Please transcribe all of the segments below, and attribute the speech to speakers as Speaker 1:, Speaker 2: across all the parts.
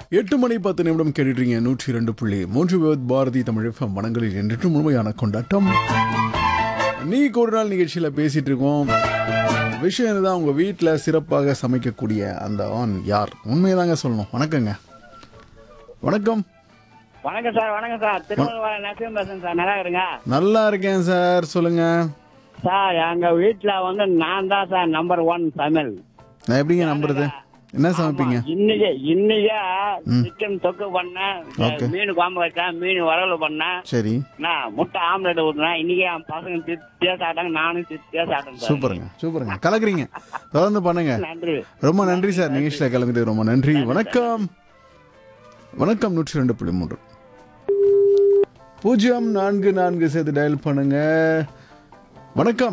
Speaker 1: எட்டு மணி பத்து நிமிடம் கேட்டுட்டீங்க நூற்றி ரெண்டு புள்ளி மூன்று விவத் பாரதி தமிழ் FM வனங்களில் என்றும் முழுமையான கொண்டாட்டம் நீ ஒரு நாள் நிகழ்ச்சியில் பேசிட்டு இருக்கோம் விஷயம் இதுதான் உங்கள் வீட்டில் சிறப்பாக சமைக்கக்கூடிய அந்த ஆண் யார் உண்மையதாங்க சொல்லணும் வணக்கங்க வணக்கம்
Speaker 2: வணக்கம் சார் வணக்கம் சார் திருமண நரசிம்ம பேசுறேன் சார் நல்லா இருங்க
Speaker 1: நல்லா இருக்கேன் சார் சொல்லுங்க
Speaker 2: சார் எங்க வீட்டுல வந்து நான் தான் சார் நம்பர் ஒன் சமையல்
Speaker 1: நான் எப்படிங்க நம்புறது என்ன சமைப்பீங்க
Speaker 2: இன்னைக்கு இன்னைக்கு சிக்கன் தொக்கு பண்ணேன்
Speaker 1: Okay.
Speaker 2: மீன் குழம்பு வச்சேன் மீன் வரவல் பண்ணேன்
Speaker 1: சரி
Speaker 2: நான் முட்டை ஆம்லெட் ஊற்றினேன் இன்னைக்கு என் பசங்க திருப்தியா சாப்பிட்டாங்க நானும் திருப்தியா சாப்பிட்டேன் சார்
Speaker 1: சூப்பருங்க சூப்பருங்க கலக்குறீங்க தொடர்ந்து பண்ணுங்க
Speaker 2: நன்றி
Speaker 1: ரொம்ப நன்றி சார் நிகழ்ச்சியில் கலந்துட்டு ரொம்ப நன்றி வணக்கம் வணக்கம் நூற்றி ரெண்டு புள்ளி மூன்று பூஜ்ஜியம் நான்கு நான்கு சேர்த்து டயல் பண்ணுங்க வணக்கம்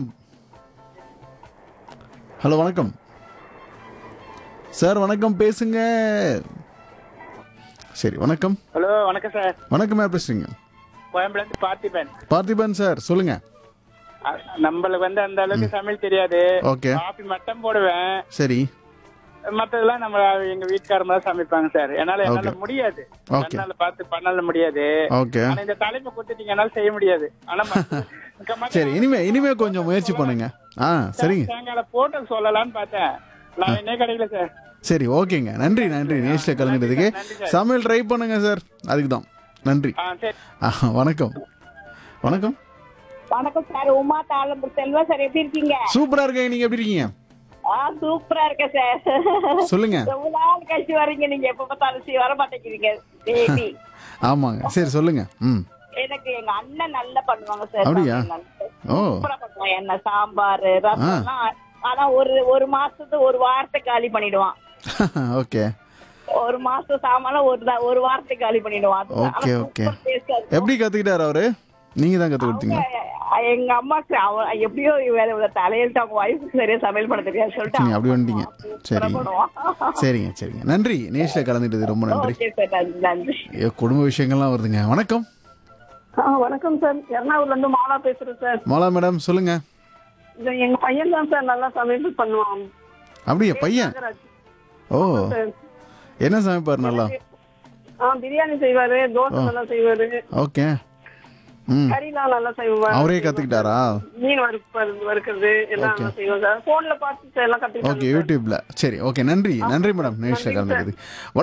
Speaker 1: ஹலோ வணக்கம் சார் வணக்கம் பேசுங்க சரி வணக்கம்
Speaker 2: ஹலோ வணக்கம் சார்
Speaker 1: வணக்கம் யார் பேசுறீங்க
Speaker 2: கோயம்புல இருந்து பார்த்திபன்
Speaker 1: பார்த்திபன் சார் சொல்லுங்க
Speaker 2: நம்மளுக்கு வந்து அந்த அளவுக்கு சமையல் தெரியாது
Speaker 1: ஓகே
Speaker 2: காஃபி மட்டும் போடுவேன்
Speaker 1: சரி
Speaker 2: மத்ததெல்லாம் நம்ம எங்க வீட்டுக்காரங்க தான் சமைப்பாங்க சார் என்னால என்னால முடியாது
Speaker 1: Okay.
Speaker 2: என்னால பார்த்து பண்ணல முடியாது
Speaker 1: ஓகே
Speaker 2: ஆனா இந்த தலைப்பு கொடுத்துட்டீங்க என்னால செய்ய முடியாது ஆனா மத்த- இங்க மத்த-
Speaker 1: சரி இனிமே இனிமே கொஞ்சம் முயற்சி பண்ணுங்க ஆ சரிங்க
Speaker 2: சாயங்கால போட்டு சொல்லலாம்னு பார்த்தேன் நான் என்ன கிடைக்கல சார்
Speaker 1: சரி ஓகேங்க நன்றி நன்றி நேஷில் கலந்துட்டதுக்கு சமையல் ட்ரை பண்ணுங்க சார் அதுக்கு தான் நன்றி
Speaker 2: ஆ சரி
Speaker 1: ஆ, வணக்கம் வணக்கம்
Speaker 3: வணக்கம் சார் உமா தாளம்பூர் செல்வா சார் எப்படி இருக்கீங்க
Speaker 1: சூப்பரா இருக்கேன் நீங்க எப்படி இருக்கீங்க
Speaker 3: ஆ சூப்பரா இருக்கேன் சார்
Speaker 1: சொல்லுங்க
Speaker 3: ரொம்ப நாள் கழிச்சு வரீங்க நீங்க எப்ப பார்த்தாலும் சி- வர மாட்டேங்கிறீங்க பேபி
Speaker 1: ஆமாங்க சரி சொல்லுங்க ம்
Speaker 3: எனக்கு எங்க அண்ணன் நல்லா பண்ணுவாங்க சார்
Speaker 1: அப்படியா?
Speaker 3: சமையல் நல்லா.
Speaker 1: ஓ
Speaker 3: சூப்பரா பண்ணுவான் என்ன சாம்பார் ரசம்லாம் ஆனா ஒரு ஒரு மாசத்துக்கு ஒரு வாரத்தை காலி பண்ணிடுவான்
Speaker 1: ஓகே
Speaker 3: ஒரு மாசம் சாமான ஒரு நா- ஒரு வாரத்தை காலி பண்ணிடுவான் அது- ஆனா
Speaker 1: ஓகே, ஓகே.
Speaker 3: super taste ஆ இருக்கும்.
Speaker 1: எப்படி கத்துக்கிட்டாரு அவரு நீங்க தான் கத்து கொடுத்தீங்க
Speaker 3: அவங்க, எங்க அம்மாக்கு அவ எப்படியோ வேற ஒரு தலையெழுத்து அவங்க ஒய்ஃபுக்கு சரியா சமையல் பண்ண தெரியாது சொல்லிட்டு
Speaker 1: நீங்க அப்படி வந்துட்டீங்க
Speaker 3: சூப்பரா
Speaker 1: சரிங்க
Speaker 3: பண்ணுவான்
Speaker 1: சரிங்க சரிங்க நன்றி நேஷில் கலந்துட்டது ரொம்ப நன்றி
Speaker 3: ஓகே சார் நன்றி நன்றி
Speaker 1: ஐயோ, குடும்ப விஷயங்கள்லாம் வருதுங்க வணக்கம்
Speaker 3: ஆ, வணக்கம் சார் எர்ணாகுளம்ல இருந்து மாலா பேசுறேன் சார்
Speaker 1: மாலா மேடம் சொல்லுங்க
Speaker 3: இது எங்க பையன் தான் சார் நல்லா சமையல் பண்ணுவான்
Speaker 1: அப்படியா பையன் ஓ
Speaker 3: சார்.
Speaker 1: என்ன சமைப்பார் நல்லா
Speaker 3: ஆ பிரியாணி செய்வாரு தோசை நல்லா செய்வாரு
Speaker 1: ஓகே ம்
Speaker 3: கறிலாம் நல்லா செய்வாரு
Speaker 1: அவரே கத்துக்கிட்டாரா
Speaker 3: மீன் வறுப்பது வறுக்கிறது எல்லாம் நல்லா செய்வாங்க சார் போன்ல பார்த்து எல்லாம்
Speaker 1: ஓகே
Speaker 3: கத்துக்கிட்டாங்க
Speaker 1: யூடியூப்ல சரி ஓகே நன்றி நன்றி மேடம் நேஷில் கலந்துட்டது